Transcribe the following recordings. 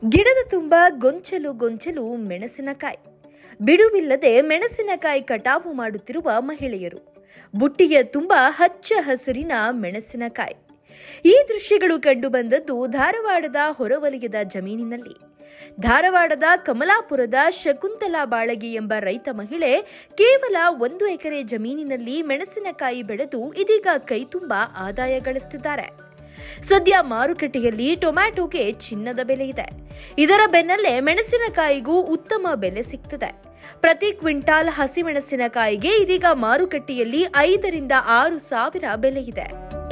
ಗಿಡದ ತುಂಬ ಗೊಂಚಲು ಗೊಂಚಲು ಮೆಣಸಿನಕಾಯಿ ಬಿಡುವಿಲ್ಲದೆ ಮೆಣಸಿನಕಾಯಿ ಕಟಾವು ಮಾಡುತ್ತಿರುವ ಮಹಿಳೆಯರು ಬುಟ್ಟಿಯ ತುಂಬ ಹಚ್ಚ ಹಸಿರಿನ ಮೆಣಸಿನಕಾಯಿ ಈ ದೃಶ್ಯಗಳು ಕಂಡುಬಂದದ್ದು ಧಾರವಾಡದ ಹೊರವಲಯದ ಜಮೀನಿನಲ್ಲಿ ಧಾರವಾಡದ ಕಮಲಾಪುರದ ಶಕುಂತಲಾ ಬಾಳಗಿ ಎಂಬ ರೈತ ಮಹಿಳೆ ಕೇವಲ ಒಂದು ಎಕರೆ ಜಮೀನಿನಲ್ಲಿ ಮೆಣಸಿನಕಾಯಿ ಬೆಳೆದು ಇದೀಗ ಕೈತುಂಬ ಆದಾಯ ಗಳಿಸುತ್ತಿದ್ದಾರೆ ಸದ್ಯ ಮಾರುಕಟ್ಟೆಯಲ್ಲಿ ಟೊಮ್ಯಾಟೊಗೆ ಚಿನ್ನದ ಬೆಲೆ ಇದೆ ಇದರ ಬೆನ್ನಲ್ಲೇ ಮೆಣಸಿನಕಾಯಿಗೂ ಉತ್ತಮ ಬೆಲೆ ಸಿಗ್ತದೆ ಪ್ರತಿ ಕ್ವಿಂಟಾಲ್ ಹಸಿಮೆಣಸಿನಕಾಯಿಗೆ ಇದೀಗ ಮಾರುಕಟ್ಟೆಯಲ್ಲಿ ಐದರಿಂದ ಆರು ಸಾವಿರ ಬೆಲೆ ಇದೆ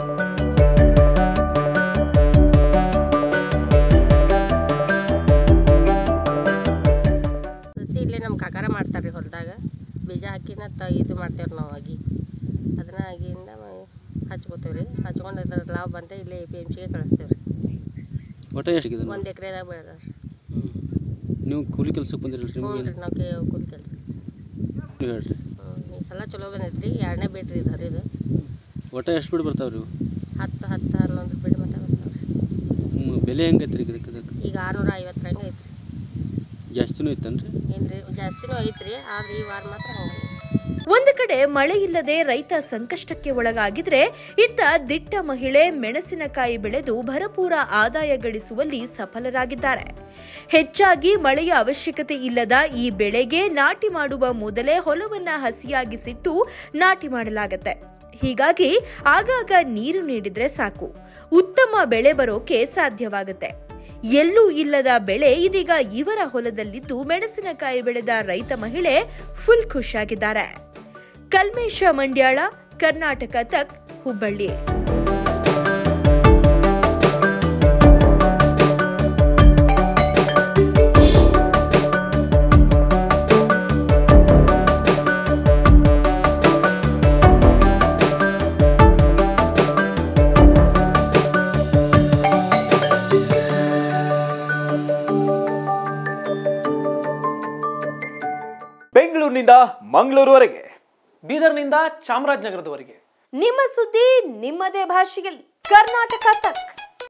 ಸಸಿ ಇಲ್ಲೇ ನಮ್ಮ ಕಾಕಾರ ಮಾಡ್ತಾರೆ ಹೊಲದಾಗ ಬೀಜ ಹಾಕಿನ ತ ಇದು ಮಾಡ್ತೇವೆ ನಾವು ಆಗಿ ಅದನ್ನ ಆಗಿಂದ ಹಚ್ಕೋತೇವೆ ರೀ ಹಚ್ಕೊಂಡು ಅದ್ರ ಲಾಭ ಬಂದ ಇಲ್ಲೇ ಪಿ ಎಮ್ ಸಿಗೆ ಕಳಿಸ್ತೇವೆ ರೀ ಒಟ್ಟ ಎಷ್ಟಿದೆ ಒಂದು ಎಕರೆದಾಗ ಬೆಳೆದಾರ ನೀವು ಕೂಲಿ ಕೆಲ್ಸಕ್ಕೆ ಬಂದಿರಲ್ರಿ ಹ್ಞೂ ನಿಮಗೆ ರೀ ನಾವು ಕೇ ಕೂಲಿ ಕೆಲಸ ನೀವು ಹೇಳ್ರಿ ಈ ಸಲ ಚಲೋ ಬಂದೈತೆ ರೀ ಎರಡನೇ ಬೇಟ್ ರೀ ಇದು ಇದು ಒಟ್ಟ ಎಷ್ಟು ಬಿಡು ಬರ್ತಾವೆ ರೀ ಹತ್ತು ಹತ್ತು ಹನ್ನೊಂದು ಬಿಡಿ ಮಟ್ಟ ಬರ್ತಾವೆ ರೀ ಹ್ಞೂ ಬೆಲೆ ಹೆಂಗೈತೆ ರೀ ಇದಕ್ಕೆ ಇದಕ್ಕೆ ಈಗ ಆರುನೂರ ಐವತ್ತು ರಂಗೆ ಐತೆ ರೀ ಜಾಸ್ತಿನೂ ಇತ್ತೇನು ರೀ ಏನು ರೀ ಜಾಸ್ತಿನೂ ಐತೆ ರೀ ಆದ್ರೆ ಈ ವಾರ ಮಾತ್ರ ಹಂಗೆ ಒಂದು ಕಡೆ ಮಳೆ ಇಲ್ಲದೆ ರೈತ ಸಂಕಷ್ಟಕ್ಕೆ ಒಳಗಾಗಿದ್ರೆ ಇತ್ತ ದಿಟ್ಟ ಮಹಿಳೆ ಮೆಣಸಿನಕಾಯಿ ಬೆಳೆದು ಭರಪೂರ ಆದಾಯ ಗಳಿಸುವಲ್ಲಿ ಸಫಲರಾಗಿದ್ದಾರೆ ಹೆಚ್ಚಾಗಿ ಮಳೆಯ ಅವಶ್ಯಕತೆ ಇಲ್ಲದ ಈ ಬೆಳೆಗೆ ನಾಟಿ ಮಾಡುವ ಮೊದಲೇ ಹೊಲವನ್ನ ಹಸಿಯಾಗಿಸಿಟ್ಟು ನಾಟಿ ಮಾಡಲಾಗತ್ತೆ ಹೀಗಾಗಿ ಆಗಾಗ ನೀರು ನೀಡಿದ್ರೆ ಸಾಕು ಉತ್ತಮ ಬೆಳೆ ಬರೋಕೆ ಸಾಧ್ಯವಾಗುತ್ತೆ ಎಲ್ಲೂ ಇಲ್ಲದ ಬೆಳೆ ಇದೀಗ ಇವರ ಹೊಲದಲ್ಲಿದ್ದು ಮೆಣಸಿನಕಾಯಿ ಬೆಳೆದ ರೈತ ಮಹಿಳೆ ಫುಲ್ ಖುಷಿಯಾಗಿದ್ದಾರೆ ಕಲ್ಮೇಶ ಮಂಡ್ಯಾಳ ಕರ್ನಾಟಕ ತಕ್ ಹುಬ್ಬಳ್ಳಿ ಬೆಂಗಳೂರಿನಿಂದ ಮಂಗಳೂರುವರೆಗೆ ಬೀದರ್ನಿಂದ ಚಾಮರಾಜನಗರದವರೆಗೆ ನಿಮ್ಮ ಸುದ್ದಿ ನಿಮ್ಮದೇ ಭಾಷೆಯಲ್ಲಿ ಕರ್ನಾಟಕ ತಕ್